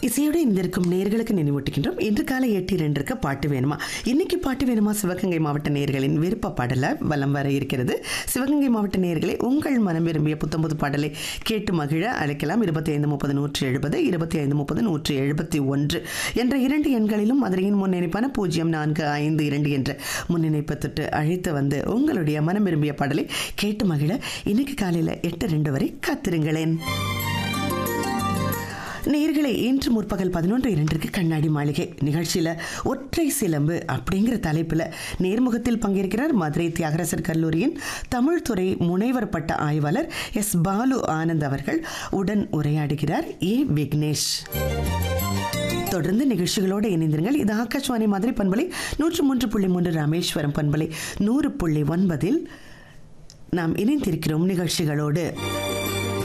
இசையோடு இணைந்திருக்கும் நேர்களுக்கு நினைவூட்டுகின்றோம் இன்று காலை எட்டு இரண்டிற்கு பாட்டு வேணுமா இன்னைக்கு பாட்டு வேணுமா சிவகங்கை மாவட்ட நேர்களின் விருப்ப பாடல வலம் வர இருக்கிறது சிவகங்கை மாவட்ட நேர்களை உங்கள் மனம் விரும்பிய புத்தம்புது பாடலை கேட்டு மகிழ அழைக்கலாம் இருபத்தி ஐந்து முப்பது நூற்றி எழுபது இருபத்தி ஐந்து முப்பது நூற்றி எழுபத்தி ஒன்று என்ற இரண்டு எண்களிலும் மதுரையின் முன்னிணைப்பான பூஜ்ஜியம் நான்கு ஐந்து இரண்டு என்ற முன்னிணைப்பை தொட்டு அழைத்து வந்து உங்களுடைய மனம் விரும்பிய பாடலை கேட்டு மகிழ இன்னைக்கு காலையில் எட்டு ரெண்டு வரை காத்திருங்களேன் நேர்களை இன்று முற்பகல் பதினொன்று இரண்டிற்கு கண்ணாடி மாளிகை நிகழ்ச்சியில் ஒற்றை சிலம்பு அப்படிங்கிற தலைப்பில் நேர்முகத்தில் பங்கேற்கிறார் மதுரை தியாகராசர் கல்லூரியின் தமிழ்துறை முனைவர் பட்ட ஆய்வாளர் எஸ் பாலு ஆனந்த் அவர்கள் உடன் உரையாடுகிறார் ஏ விக்னேஷ் தொடர்ந்து நிகழ்ச்சிகளோடு இணைந்திருங்கள் இது ஆகாஷ்வாணி மதுரை பண்பலை நூற்று மூன்று புள்ளி மூன்று ராமேஸ்வரம் பண்பலை நூறு புள்ளி ஒன்பதில் நாம் இணைந்திருக்கிறோம் நிகழ்ச்சிகளோடு